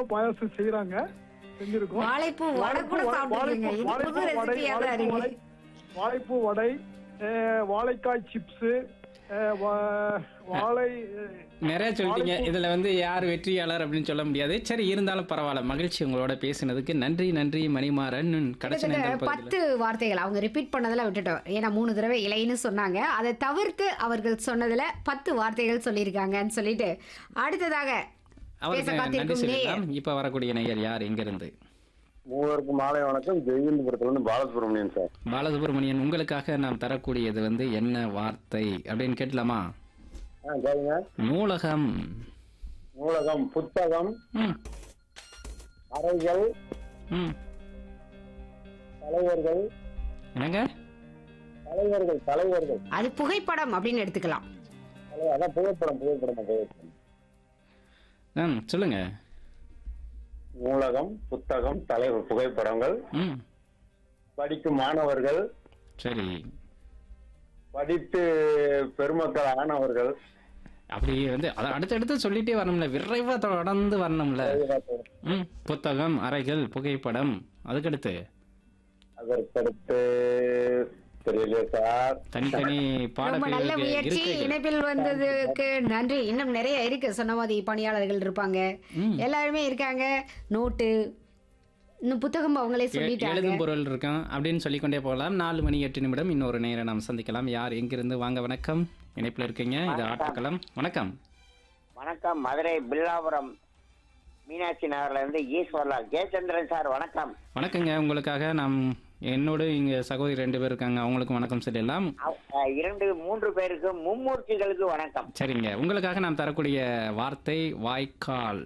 பாயாசம் செய்யறாங்க செஞ்சிருக்கோம் வாழைப்பூ வடை கூட வாழைப்பூ சாப்பிட்டுருக்கீங்க இது வாழைப்பூ புது வடை, ரெசிபியா தான் வாழைப்பூ வடை, இருக்கு வாழைப்பூ வடை அஹ், வாழைக்காய் சிப்ஸ் வாழை அஹ், நிறைய சொல்லிட்டீங்க இதுல வந்து யார் வெற்றியாளர் அப்படின்னு சொல்ல முடியாது சரி இருந்தாலும் பரவாயில்ல மகிழ்ச்சி உங்களோட பேசினதுக்கு நன்றி நன்றி மணிமாறன் கடைசி கிட்டத்தட்ட நேரம் பகுதியில் பத்து வார்த்தைகள் அவங்க ரிப்பீட் பண்ணதெல்லாம் விட்டுட்டோம் ஏன்னா மூணு தடவை இலைன்னு சொன்னாங்க அதை தவிர்த்து அவர்கள் சொன்னதுல பத்து வார்த்தைகள் சொல்லியிருக்காங்கன்னு சொல்லிட்டு அடுத்ததாக பேச அவருக்கு நன்றி காத்திருக்கும் நேயர் சொல்லலாம் இப்ப வரக்கூடிய நேயர் யார் எங்க இருந்து மூவருக்கும் மாலை வணக்கம் ஜெயந்திபுரத்துல இருந்து பாலசுப்ரமணியன் சார் பாலசுப்ரமணியன் உங்களுக்காக நாம் தரக்கூடியது வந்து என்ன வார்த்தை அப்படின்னு கேட்கலாமா ஆ சரிங்க நூலகம் நூலகம் புத்தகம் ம் அறைகள் ம் தலைவர்கள் என்னங்க தலைவர்கள் தலைவர்கள் அது புகைப்படம் அப்படின்னு எடுத்துக்கலாம் தலை- அதான் புகைப்படம் புகைப்படம் புகைப்படம் ம் சொல்லுங்க நூலகம் புத்தகம் தலைவர் புகைப்படங்கள் ம் படிக்கும் மாணவர்கள் சரி படித்து பெருமக்கள் ஆனவர்கள் அப்படி வந்து அதை அடுத்தடுத்து சொல்லிட்டே வரணும்ல விரைவா தொடர்ந்து வரணும்ல ம் புத்தகம் அறைகள் புகைப்படம் அதுக்கடுத்து அதற்கடுத்து தெரியல சார் ரொம்ப தனித்தனி நல்ல பாடப்பிரிவுகளுக்கு முயற்சி இருக்கைகள் இணைப்பில் வந்ததுக்கு நன்றி இன்னும் நிறைய இருக்கு சொன்ன மாதிரி பணியாளர்கள் இருப்பாங்க ம். எல்லாருமே இருக்காங்க நோட்டு இன்னும் புத்தகம் அவங்களே எ- சொல்லிட்டாங்க எழுதும் பொருள் இருக்கும் அப்படின்னு சொல்லிக்கொண்டே போகலாம் நாலு மணி எட்டு நிமிடம் இன்னொரு நேரம் நாம் சந்திக்கலாம் யார் எங்கிருந்து வாங்க வணக்கம் இணைப்பில் இருக்கீங்க இது ஆட்டக்களம் வணக்கம் வணக்கம் மதுரை பில்லாபுரம் மீனாட்சி நகர்ல இருந்து ஈஸ்வர்லால் ஜெயச்சந்திரன் சார் வணக்கம் வணக்கங்க உங்களுக்காக நாம் என்னோடு இங்க சகோதரி ரெண்டு பேர் இருக்காங்க அவங்களுக்கும் வணக்கம் சொல்லலாம் அவ்- அஹ், இரண்டு மூன்று பேருக்கு மும்மூர்த்திகளுக்கு வணக்கம் சரிங்க உங்களுக்காக நாம் தரக்கூடிய வார்த்தை வாய்க்கால்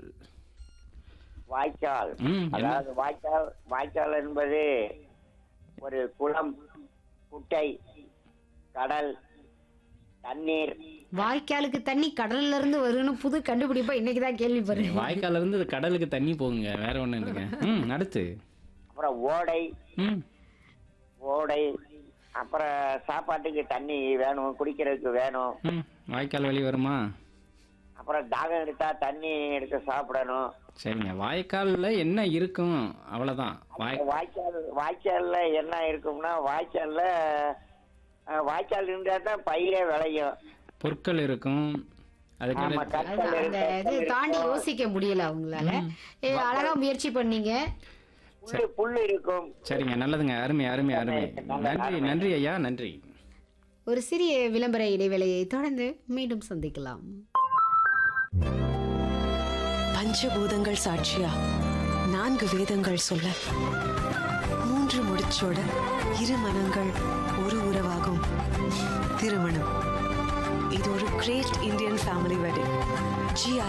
வாய்க்கால் ம், என்ன? அதாவது வாய்க்கால் வாய்க்கால் என்பது ஒரு குளம் குட்டை கடல் தண்ணீர் வாய்க்காலுக்கு தண்ணி கடல்ல இருந்து வரும்னு புது கண்டுபிடிப்பா இன்னைக்கு தான் கேள்விப்படுறேன் வாய்க்கால்ல இருந்து கடலுக்கு தண்ணி போகுங்க வேற ஒண்ணும் இல்லைங்க ம் அடுத்து அப்புறம் ஓடை ம் ஓடை அப்புறம் சாப்பாட்டுக்கு தண்ணி வேணும் குடிக்கிறதுக்கு வேணும் ம் வாய்க்கால் வழி வருமா அப்புறம் தாகம் எடுத்தா தண்ணி எடுத்து சாப்பிடணும் சரிங்க வாய்க்கால்ல என்ன இருக்கும் அவ்வளவுதான் வாய் வாய்க்கால் வாய்க்கால்ல என்ன இருக்கும்னா வாய்க்கால்ல அஹ், வாய்க்கால் இருந்தா தான் பயிரே விளையும் பொருட்கள் இருக்கும் அதுக்கு ஆமா அடுத்து- கற்கள் அந்த இருக்கும், இது தாண்டி யோசிக்க முடியல அவங்களால ஏ, அழகா முயற்சி பண்ணீங்க புல்லு புல்லு இருக்கும் சரிங்க நல்லதுங்க அருமை அருமை அருமை நன்றி நன்றி ஐயா நன்றி ஒரு சிறிய விளம்பர இடைவேளையை தொடர்ந்து மீண்டும் சந்திக்கலாம் பஞ்சபூதங்கள் சாட்சியா நான்கு வேதங்கள் சொல்ல மூன்று முடிச்சோட இரு மனங்கள் ஒரு உறவாகும் திருமணம் இது ஒரு great Indian family wedding G